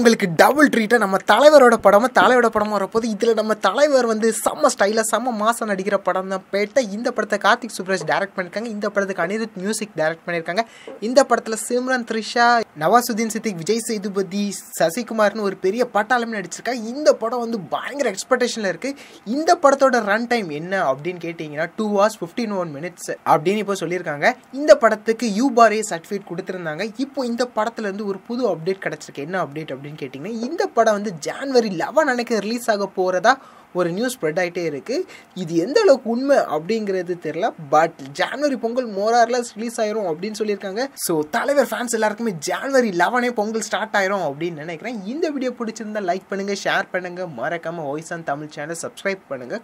உங்களுக்கு டபுள் ட்ரீட்டாக நம்ம தலைவரோட படமும் தலைவரோட படமும் வரப்போது இதில் நம்ம தலைவர் வந்து செம்ம ஸ்டைலாக செம்ம மாசம் நடிக்கிற படம் தான் பேட்ட இந்த படத்தை கார்த்திக் சுப்ராஜ் டைரக்ட் பண்ணியிருக்காங்க இந்த படத்துக்கு அனிருத் மியூசிக் டைரக்ட் பண்ணியிருக்காங்க இந்த படத்தில் சிம்ரன் த்ரிஷா நவாசுதீன் சித்திக் விஜய் சேதுபதி சசிகுமார்னு ஒரு பெரிய பட்டாளமே நடிச்சிருக்காங்க இந்த படம் வந்து பயங்கர எக்ஸ்பெக்டேஷனில் இருக்குது இந்த படத்தோட ரன் டைம் என்ன அப்படின்னு கேட்டிங்கன்னா two hours fifteen one minutes அப்படின்னு இப்போ சொல்லியிருக்காங்க இந்த படத்துக்கு யூபாரே சர்டிஃபிகேட் கொடுத்துருந்தாங்க இப்போ இந்த படத்துலேருந்து ஒரு புது அப்டேட் கிடச்சிருக்கு என்ன அப்டேட் அப்படின்னு கேட்டிங்கன்னா இந்த படம் வந்து ஜான்வரி லெவன் அன்னைக்கு ரிலீஸ் ஆக போகிறதா ஒரு நியூஸ் ஸ்ப்ரெட் ஆகிட்டே இருக்குது இது எந்த அளவுக்கு உண்மை அப்படிங்கிறது தெரில பட் ஜான்வரி பொங்கல் மோரார்லஸ் ரிலீஸ் ஆயிரும் அப்படின்னு சொல்லியிருக்காங்க ஸோ தலைவர் ஃபேன்ஸ் எல்லாருக்குமே ஜான்வரி லெவனே பொங்கல் ஸ்டார்ட் ஆயிரும் அப்படின்னு நினைக்கிறேன் இந்த வீடியோ பிடிச்சிருந்தா லைக் பண்ணுங்கள் ஷேர் பண்ணுங்கள் மறக்காமல் voice on Tamil channel subscribe பண்ணுங்கள்